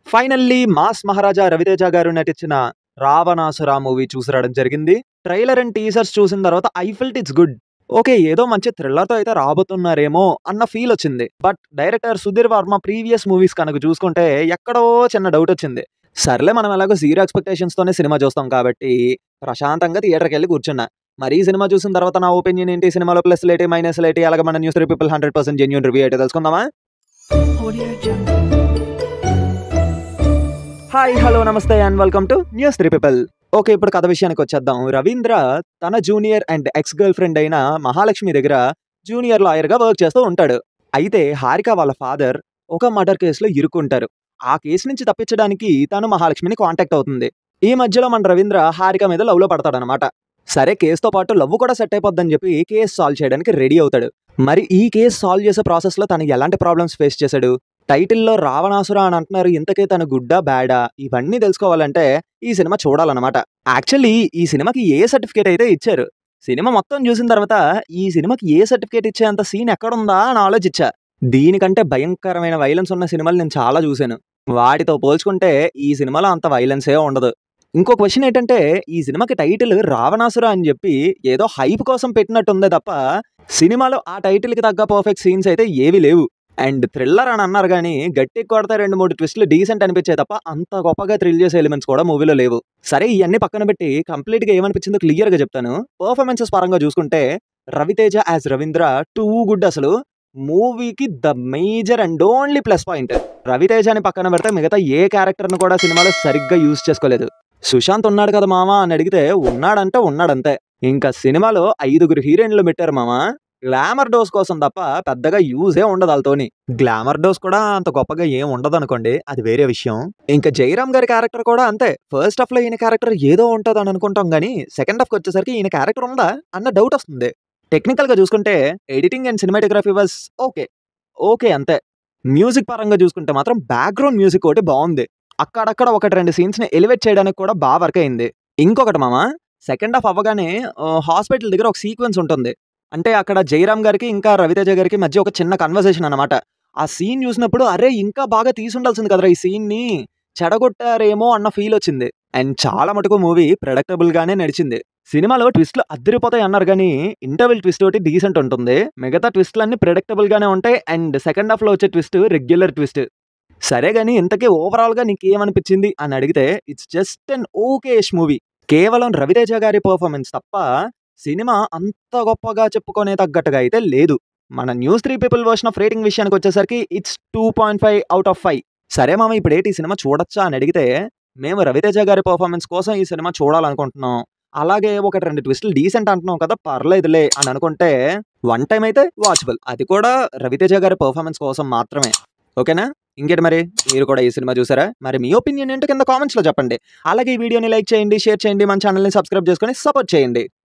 Finally mass మహారాజా రవితేజ గారు నటించిన Ravanasura movie చూసి రావడం జరిగింది ట్రైలర్ అండ్ టీజర్స్ చూసిన తర్వాత I felt it's good okay ఏదో మంచి థ్రిల్లర్తో అయితే రాబోతున్నారేమో అన్న ఫీల్ వచ్చింది but director Sudheer Varma previous movies కనుక చూసుకుంటే ఎక్కడో చిన్న డౌట్ వచ్చింది సర్లే మనం ఎలాగో జీరో ఎక్స్పెక్టేషన్స్ తోనే సినిమా చూస్తాం కాబట్టి ప్రశాంతంగా థియేటర్కి వెళ్ళి కూర్చున్నా మరి ఈ సినిమా చూసిన తర్వాత నా ఒపీనియన్ ఏంటి సినిమాలో ప్లస్ లేటి మైనస్ లేటి అలాగే మన news people hundred percent genuine review అయితే తెలుసుకుందామా Audio Jungle. Hi hello namaste and welcome to news three people okay ఇప్పుడు కథ విషయానికి వచ్చేద్దాం రవీంద్ర తన junior and ex girl friend అయిన మహాలక్ష్మి దగ్గర జూనియర్ లాయర్ గా వర్క్ చేస్తూ ఉంటాడు అయితే హారిక వాళ్ళ ఫాదర్ ఒక మర్డర్ కేసులో ఇరుక్కుంటారు ఆ కేసు నుంచి తప్పించడానికి తను మహాలక్ష్మిని కాంటాక్ట్ అవుతుంది ఈ మధ్యలో మన రవీంద్ర హారిక మీద లవ్ లో పడతాడనమాట సరే కేసుతో పాటు లవ్ కూడా సెట్ అయిపోద్దని చెప్పి కేసు సాల్వ్ చేయడానికి రెడీ అవుతాడు మరి ఈ కేసు సాల్వ్ చేసే ప్రాసెస్ లో తను ఎలాంటి ప్రాబ్లమ్స్ ఫేస్ చేశాడు టైటిల్లో రావణాసుర అని అంటున్నారు ఇంతకే తను గుడ్డా బ్యాడా ఇవన్నీ తెలుసుకోవాలంటే ఈ సినిమా చూడాలన్నమాట యాక్చువల్లీ ఈ సినిమాకి ఏ సర్టిఫికేట్ అయితే ఇచ్చారు సినిమా మొత్తం చూసిన తర్వాత ఈ సినిమాకి ఏ సర్టిఫికేట్ ఇచ్చేంత సీన్ ఎక్కడుందా అని ఆలోచించా దీనికంటే భయంకరమైన వైలెన్స్ ఉన్న సినిమాలు నేను చాలా చూశాను వాటితో పోల్చుకుంటే ఈ సినిమాలో అంత వైలెన్సే ఉండదు ఇంకో క్వశ్చన్ ఏంటంటే ఈ సినిమాకి టైటిల్ రావణాసుర అని చెప్పి ఏదో హైప్ కోసం పెట్టినట్టుందే తప్ప సినిమాలో ఆ టైటిల్కి తగ్గ పర్ఫెక్ట్ సీన్స్ అయితే ఏవి లేవు అండ్ థ్రిల్లర్ అని అన్నారు కానీ గట్టి కొడితే రెండు మూడు ట్విస్ట్లు డీసెంట్ అనిపించే తప్ప అంత గొప్పగా థ్రిల్ చేసే ఎలిమెంట్స్ కూడా మూవీలో లేవు సరే ఇవన్నీ పక్కన పెట్టి కంప్లీట్ గా ఏమనిపించిందో క్లియర్ గా చెప్తాను పర్ఫార్మెన్సెస్ పరంగా చూసుకుంటే Raviteja as Ravindra too good అసలు మూవీకి the major and only plus point రవితేజని పక్కన పెడితే మిగతా ఏ క్యారెక్టర్ను కూడా సినిమాలో సరిగ్గా యూజ్ చేసుకోలేదు సుశాంత్ ఉన్నాడు కదా మామ అని అడిగితే ఉన్నాడంటే ఉన్నాడంతే ఇంకా సినిమాలో ఐదుగురు హీరోయిన్లు పెట్టారు మామ గ్లామర్ డోస్ కోసం తప్ప పెద్దగా యూజే ఉండదు వాళ్ళతోని గ్లామర్ డోస్ కూడా అంత గొప్పగా ఏం ఉండదు అనుకోండి అది వేరే విషయం ఇంకా జయరామ్ గారి క్యారెక్టర్ కూడా అంతే ఫస్ట్ హాఫ్ లో ఈయన క్యారెక్టర్ ఏదో ఉంటుంది అని అనుకుంటాం కానీ సెకండ్ హాఫ్ వచ్చేసరికి ఈయన క్యారెక్టర్ ఉందా అన్న డౌట్ వస్తుంది టెక్నికల్ గా చూసుకుంటే editing and cinematography was okay okay అంతే మ్యూజిక్ పరంగా చూసుకుంటే మాత్రం బ్యాక్గ్రౌండ్ మ్యూజిక్ ఒకటి బాగుంది అక్కడక్కడ ఒకటి రెండు సీన్స్ ని ఎలివేట్ చేయడానికి కూడా బాగా వర్క్ అయింది ఇంకొకటి మామ సెకండ్ హాఫ్ అవ్వగానే హాస్పిటల్ దగ్గర ఒక సీక్వెన్స్ ఉంటుంది అంటే అక్కడ జయరామ్ గారికి ఇంకా రవితేజ గారికి మధ్య ఒక చిన్న కన్వర్సేషన్ అన్నమాట ఆ సీన్ చూసినప్పుడు అరే ఇంకా బాగా తీసుండాల్సింది కదరా ఈ సీన్ ని చెడగొట్టారేమో అన్న ఫీల్ వచ్చింది అండ్ చాలా మటుకు మూవీ ప్రొడక్టబుల్ గానే నడిచింది సినిమాలో ట్విస్ట్లు అద్దరిపోతాయి అన్నారు కానీ ఇంటర్వెల్ ట్విస్ట్ ఒకటి డీసెంట్ ఉంటుంది మిగతా ట్విస్ట్లు అన్ని ప్రిడక్టబుల్ గానే ఉంటాయి అండ్ సెకండ్ హాఫ్ లో వచ్చే ట్విస్ట్ రెగ్యులర్ ట్విస్ట్ సరే గానీ ఇంతకీ ఓవరాల్ గా నీకేమనిపించింది అని అడిగితే it's just an okayish movie కేవలం రవితేజ గారి పర్ఫార్మెన్స్ తప్ప సినిమా అంత గొప్పగా చెప్పుకునే తగ్గట్టుగా అయితే లేదు మన news three people version of rating విషయానికి వచ్చేసరికి it's two point five out of five సరే మామ ఇప్పుడు ఏంటి ఈ సినిమా చూడొచ్చా అని అడిగితే మేము రవితేజ గారి పర్ఫార్మెన్స్ కోసం ఈ సినిమా చూడాలనుకుంటున్నాం అలాగే ఒకటి రెండు ట్విస్టులు డీసెంట్ అంటున్నాం కదా పర్లేదులే అని అనుకుంటే వన్ టైం అయితే వాచబుల్ అది కూడా రవితేజ గారి పర్ఫార్మెన్స్ కోసం మాత్రమే ఓకేనా ఇంకేంటి మరి మీరు కూడా ఈ సినిమా చూసారా మరి మీ ఒపీనియన్ ఏంటో కింద కామెంట్స్ లో చెప్పండి అలాగే ఈ వీడియోని లైక్ చేయండి షేర్ చేయండి మన ఛానల్ని సబ్స్క్రైబ్ చేసుకొని సపోర్ట్ చేయండి